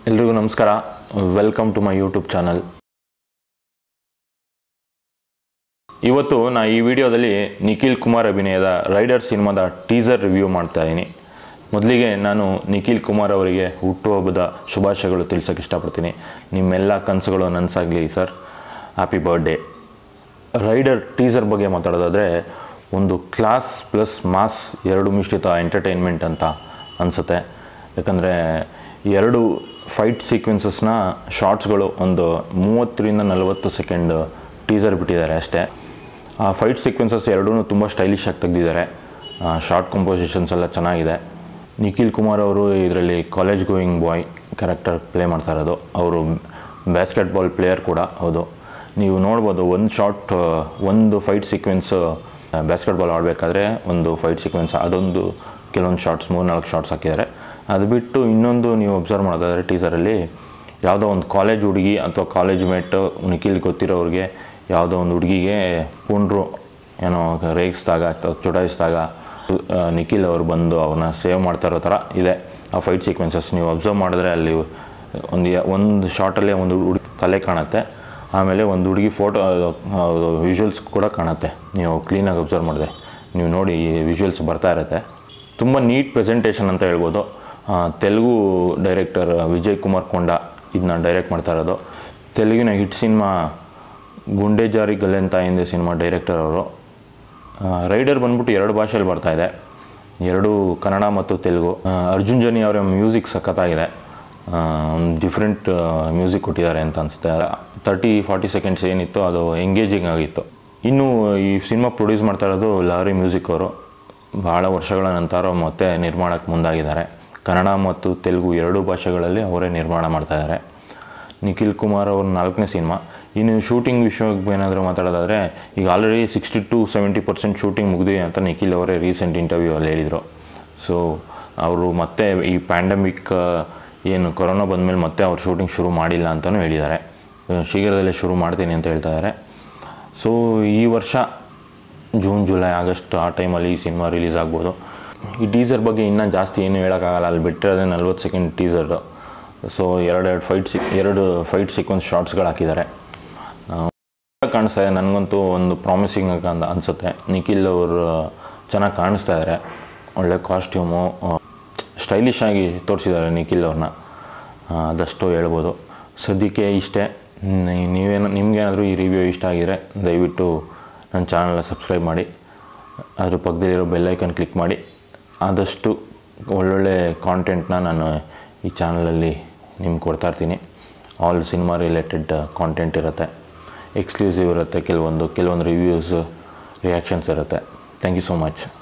ಎಲ್ರಿಗೂ ನಮಸ್ಕಾರ welcome to my YouTube channel ಇವತ್ತು ನಾ ಈ ವಿಡಿಯೋದಲ್ಲಿ ನಿಖಿಲ್ ಕುಮಾರ್ ಅಭಿನಯದ ರೈಡರ್ ಸಿನಿಮಾದ ಟೀಸರ್ ರಿವ್ಯೂ ಮಾಡ್ತಾ ಇದ್ದೀನಿ ಮೊದಲಿಗೆ ನಾನು ನಿಖಿಲ್ ಕುಮಾರ್ ಅವರಿಗೆ ಹುಟ್ಟುಹಬ್ಬದ ಶುಭಾಶಯಗಳು ತಿಳಿಸೋಕೆ ಇಷ್ಟಪಡ್ತೀನಿ ನಿಮ್ಮೆಲ್ಲ ಕನಸುಗಳು ನನಸಾಗಲಿ sir happy birthday rider teaser ಬಗ್ಗೆ ಮಾತಾಡೋದಾದರೆ ಒಂದು ಕ್ಲಾಸ್ ಪ್ಲಸ್ ಮಾಸ್ ಎರಡು ಮಿಶ್ರಿತ ಎಂಟರ್ಟೈನ್ಮೆಂಟ್ ಅಂತ ಅನಿಸುತ್ತೆ ಯಾಕಂದರೆ ಎರಡು ಫೈಟ್ ಸೀಕ್ವೆನ್ಸಸ್ನ ಶಾರ್ಟ್ಸ್ಗಳು ಒಂದು ಮೂವತ್ತರಿಂದ ನಲವತ್ತು ಸೆಕೆಂಡ್ ಟೀಸರ್ ಬಿಟ್ಟಿದ್ದಾರೆ ಅಷ್ಟೇ ಆ ಫೈಟ್ ಸೀಕ್ವೆನ್ಸಸ್ ಎರಡೂ ತುಂಬ ಸ್ಟೈಲಿಶ್ ಆಗಿ ತೆಗೆದಿದ್ದಾರೆ ಶಾರ್ಟ್ ಕಂಪೋಸಿಷನ್ಸ್ ಎಲ್ಲ ಚೆನ್ನಾಗಿದೆ ನಿಖಿಲ್ ಕುಮಾರ್ ಅವರು ಇದರಲ್ಲಿ college going boy character play ಮಾಡ್ತಾ ಇರೋದು ಅವರು ಬ್ಯಾಸ್ಕೆಟ್ಬಾಲ್ ಪ್ಲೇಯರ್ ಕೂಡ ಹೌದು ನೀವು ನೋಡ್ಬೋದು ಒಂದು ಶಾರ್ಟ್ ಒಂದು ಫೈಟ್ ಸೀಕ್ವೆನ್ಸ್ ಬ್ಯಾಸ್ಕೆಟ್ಬಾಲ್ ಆಡಬೇಕಾದ್ರೆ ಒಂದು ಫೈಟ್ ಸೀಕ್ವೆನ್ಸ್ ಅದೊಂದು ಕೆಲವೊಂದು ಶಾರ್ಟ್ಸ್ ಮೂರು ನಾಲ್ಕು ಶಾರ್ಟ್ಸ್ ಹಾಕಿದ್ದಾರೆ ಅದು ಬಿಟ್ಟು ಇನ್ನೊಂದು ನೀವು ಅಬ್ಸರ್ವ್ ಮಾಡೋದಾದರೆ ಟೀಸರಲ್ಲಿ ಯಾವುದೋ ಒಂದು ಕಾಲೇಜ್ ಹುಡುಗಿ ಅಥವಾ ಕಾಲೇಜ್ ಮೇಟ್ ನಿಖಿಲ್ ಗೊತ್ತಿರೋರಿಗೆ ಯಾವುದೋ ಒಂದು ಹುಡುಗಿಗೆ ಪುಂಡ್ರು ಏನೋ ರೇಗಿಸಿದಾಗ ಅಥವಾ ಚುಡಾಯಿಸಿದಾಗ ಆ, ನಿಖಿಲ್ ಅವರು ಬಂದು ಅವ್ರನ್ನ ಸೇವ್ ಮಾಡ್ತಾ ಇರೋ ಥರ ಇದೆ ಆ ಫೈಟ್ ಸೀಕ್ವೆನ್ಸಸ್ ನೀವು ಅಬ್ಸರ್ವ್ ಮಾಡಿದ್ರೆ ಅಲ್ಲಿ ಒಂದು ಒಂದು ಶಾರ್ಟಲ್ಲೇ ಒಂದು ಹುಡುಗಿ ತಲೆ ಕಾಣುತ್ತೆ ಆಮೇಲೆ ಒಂದು ಹುಡುಗಿ ಫೋಟೋ ವಿಜುವಲ್ಸ್ ಕೂಡ ಕಾಣುತ್ತೆ ನೀವು ಕ್ಲೀನಾಗಿ ಅಬ್ಸರ್ವ್ ಮಾಡಿದೆ ನೀವು ನೋಡಿ ವಿಜುವಲ್ಸ್ ಬರ್ತಾ ಇರುತ್ತೆ ತುಂಬ ನೀಟ್ ಪ್ರೆಸೆಂಟೇಷನ್ ಅಂತ ಹೇಳ್ಬೋದು ಆ, ತೆಲುಗು ಡೈರೆಕ್ಟರ್ ವಿಜಯ್ ಕುಮಾರ್ ಕೊಂಡ ಇದನ್ನ ಡೈರೆಕ್ಟ್ ಮಾಡ್ತಾ ಇರೋದು ತೆಲುಗಿನ ಹಿಟ್ ಸಿನಿಮಾ ಗುಂಡೆ ಜಾರಿ ಗಲ್ಲೆನ್ ತಾಯಿಂದೆ ಸಿನಿಮಾ ಡೈರೆಕ್ಟರ್ ಅವರು ಆ, ರೈಡರ್ ಬಂದ್ಬಿಟ್ಟು ಎರಡು ಭಾಷೆಯಲ್ಲಿ ಬರ್ತಾ ಇದೆ ಎರಡು ಕನ್ನಡ ಮತ್ತು ತೆಲುಗು ಆ, ಅರ್ಜುನ್ ಜನಿ ಅವರ ಮ್ಯೂಸಿಕ್ ಸಖತ್ತಾಗಿದೆ ಒಂದು ಡಿಫ್ರೆಂಟ್ ಮ್ಯೂಸಿಕ್ ಕೊಟ್ಟಿದ್ದಾರೆ ಅಂತ ಅನಿಸುತ್ತೆ ತರ್ಟಿ ಫಾರ್ಟಿ ಸೆಕೆಂಡ್ಸ್ ಏನಿತ್ತು ಅದು ಎಂಗೇಜಿಂಗ್ ಆಗಿತ್ತು ಇನ್ನು ಈ ಸಿನಿಮಾ ಪ್ರೊಡ್ಯೂಸ್ ಮಾಡ್ತಾ ಇರೋದು ಲಹರಿ ಮ್ಯೂಸಿಕ್ ಅವರು ಭಾಳ ವರ್ಷಗಳ ನಂತರ ಮತ್ತೆ ನಿರ್ಮಾಣಕ್ಕೆ ಮುಂದಾಗಿದ್ದಾರೆ ಕನ್ನಡ ಮತ್ತು ತೆಲುಗು ಎರಡೂ ಭಾಷೆಗಳಲ್ಲಿ ಅವರೇ ನಿರ್ಮಾಣ ಮಾಡ್ತಾ ಇದ್ದಾರೆ ನಿಖಿಲ್ ಕುಮಾರ್ ಅವ್ರ ನಾಲ್ಕನೇ ಸಿನಿಮಾ ಇನ್ನು ಶೂಟಿಂಗ್ ವಿಷಯಕ್ಕೆ ಏನಾದರೂ ಮಾತಾಡೋದಾದರೆ ಈಗ already sixty to seventy percent shooting ಮುಗಿದಿದೆ ಅಂತ ನಿಖಿಲ್ ಅವರೇ ರೀಸೆಂಟ್ ಇಂಟರ್ವ್ಯೂ ಅಲ್ಲಿ ಹೇಳಿದರು ಸೊ ಅವರು ಮತ್ತೆ ಈ ಪ್ಯಾಂಡಮಿಕ್ ಏನು ಕೊರೋನಾ ಬಂದಮೇಲೆ ಮತ್ತೆ ಅವ್ರು ಶೂಟಿಂಗ್ ಶುರು ಮಾಡಿಲ್ಲ ಅಂತಲೂ ಹೇಳಿದ್ದಾರೆ ಆ, ಶೀಘ್ರದಲ್ಲೇ ಶುರು ಮಾಡ್ತೀನಿ ಅಂತ ಹೇಳ್ತಾ ಇದ್ದಾರೆ ಸೊ ಈ ವರ್ಷ ಜೂನ್ ಜುಲೈ ಆಗಸ್ಟ್ ಆ ಟೈಮಲ್ಲಿ ಈ ಸಿನಿಮಾ ರಿಲೀಸ್ ಆಗ್ಬೋದು ಈ ಟೀಸರ್ ಬಗ್ಗೆ ಇನ್ನೂ ಜಾಸ್ತಿ ಏನು ಹೇಳೋಕ್ಕಾಗಲ್ಲ ಅಲ್ಲಿ ಬಿಟ್ಟಿರೋದೇ ನಲ್ವತ್ತು ಸೆಕೆಂಡ್ ಟೀಸರ್ ಸೊ ಎರಡೆರಡು ಫೈಟ್ ಸಿ ಎರಡು ಫೈಟ್ ಸೀಕ್ವೆನ್ಸ್ ಶಾರ್ಟ್ಸ್ಗಳು ಹಾಕಿದ್ದಾರೆ ಕಾಣಿಸ್ತಾ ಇದೆ ನನಗಂತೂ ಒಂದು ಪ್ರಾಮಿಸಿಂಗ್ ಅಂತ ಅನಿಸುತ್ತೆ ನಿಖಿಲ್ ಅವರು ಚೆನ್ನಾಗಿ ಕಾಣಿಸ್ತಾ ಇದ್ದಾರೆ ಒಳ್ಳೆ ಕಾಸ್ಟ್ಯೂಮು ಸ್ಟೈಲಿಶ್ ಆಗಿ ತೋರಿಸಿದ್ದಾರೆ ನಿಖಿಲ್ ಅವ್ರನ್ನ ಅದಷ್ಟು ಹೇಳ್ಬೋದು ಸದ್ಯಕ್ಕೆ ಇಷ್ಟೇ ನೀ- ನೀವೇನು ನಿಮಗೇನಾದರೂ ಈ ರಿವ್ಯೂ ಇಷ್ಟ ಆಗಿದ್ರೆ ದಯವಿಟ್ಟು ನನ್ನ ಚಾನಲ್ನ ಸಬ್ಸ್ಕ್ರೈಬ್ ಮಾಡಿ ಅದ್ರ ಪಕ್ಕದಲ್ಲಿರೋ ಬೆಲ್ಲೈಕನ್ ಕ್ಲಿಕ್ ಮಾಡಿ ಆದಷ್ಟು ಒಳ್ಳೊಳ್ಳೆ ಕಾಂಟೆಂಟ್ನ ನಾನು ಈ ಚಾನಲಲ್ಲಿ ನಿಮ್ಗೆ ಕೊಡ್ತಾ ಇರ್ತೀನಿ ಆಲ್ ಸಿನಿಮಾ ರಿಲೇಟೆಡ್ ಕಾಂಟೆಂಟ್ ಇರುತ್ತೆ ಎಕ್ಸ್ಕ್ಲೂಸಿವ್ ಇರುತ್ತೆ ಕೆಲವೊಂದು ಕೆಲವೊಂದು ರಿವ್ಯೂಸ್ ರಿಯಾಕ್ಷನ್ಸ್ ಇರುತ್ತೆ ಥ್ಯಾಂಕ್ ಯು ಸೋ ಮಚ್